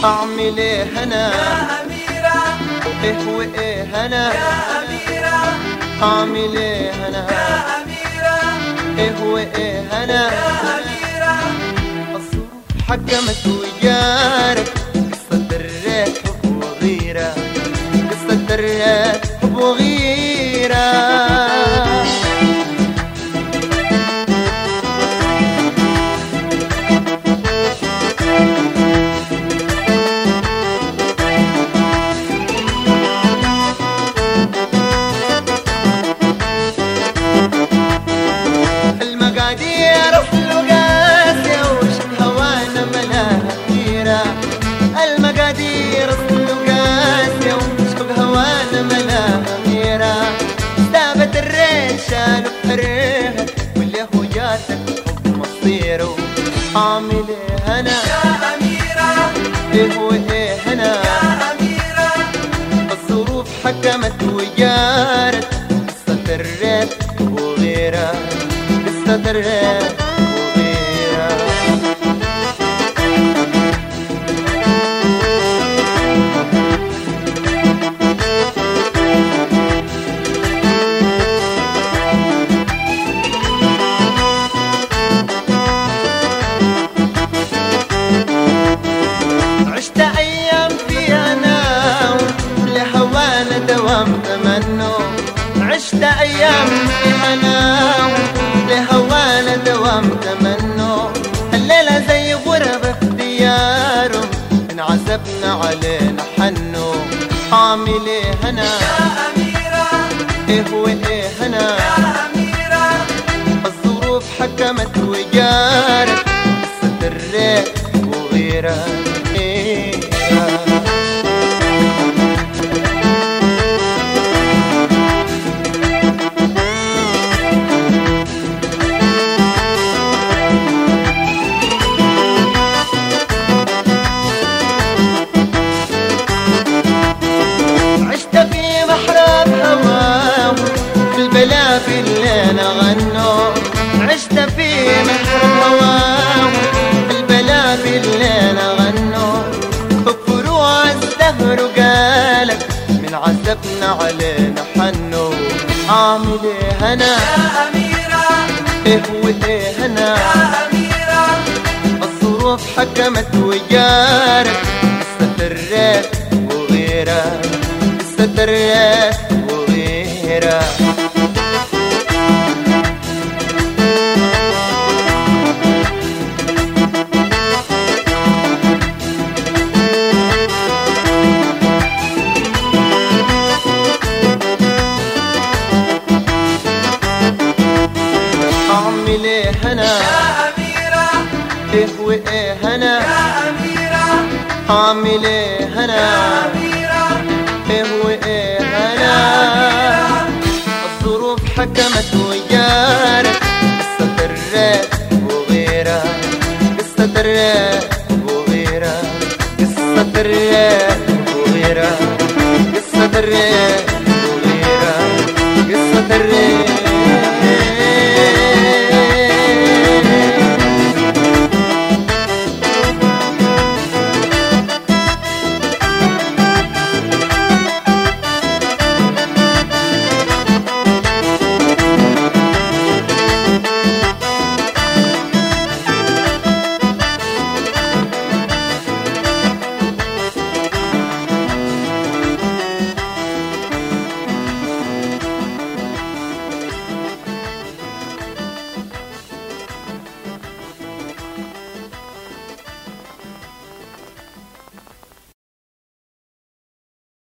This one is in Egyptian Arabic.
اعمل ايه انا يا أميرة ايه وايه انا يا أميرة اعمل ايه انا يا أميرة ايه وايه انا يا أميرة الظروف حكمت وجارك قصة دريت حب وغيرة قصة دريت حب وغيرة المقادير حلو قاسية وش هوانا ملاها كثيرة المقادير حلو قاسية وش هوانا ملاها كثيرة ثابت الريشة نفرها واللي هو جاتك حب مصيره عامل ايه انا يا أميرة ايه وايه انا يا أميرة الظروف حكمت وجارت قصة الريت وغيرها قصة الريت وغيرها عشت ايام فيها ناو لهوانا دوام تمنو عشت ايام فيها ناو لهوانا دوام تمنو الليلة زي غربة في ديارهم انعزبنا علينا حنو عامل ايه انا يا أميرة ايه وايه انا يا أميرة الظروف حكمت وجارت قصة الريت وغيرها إيه. عشت في محراب هواه في البلا في الليل غنوا عشت في محراب هواه في البلا في الليل غنوا فروع الزهر قالك من عذبنا علينا حنوا عامل ايه انا يا أميرة ايه وايه انا يا أميرة الظروف حكمت وجارت قصة الريت وغيرها قصة الريت وغيرها اعمل ايه انا يا أميرة ايه وايه انا يا أميرة اعمل ايه يا انا أميرة ايه وايه انا الظروف حكمت وجارت قصة الريت وغيرها قصة الريت وغيرها قصة الريت وغيرها قصة الريت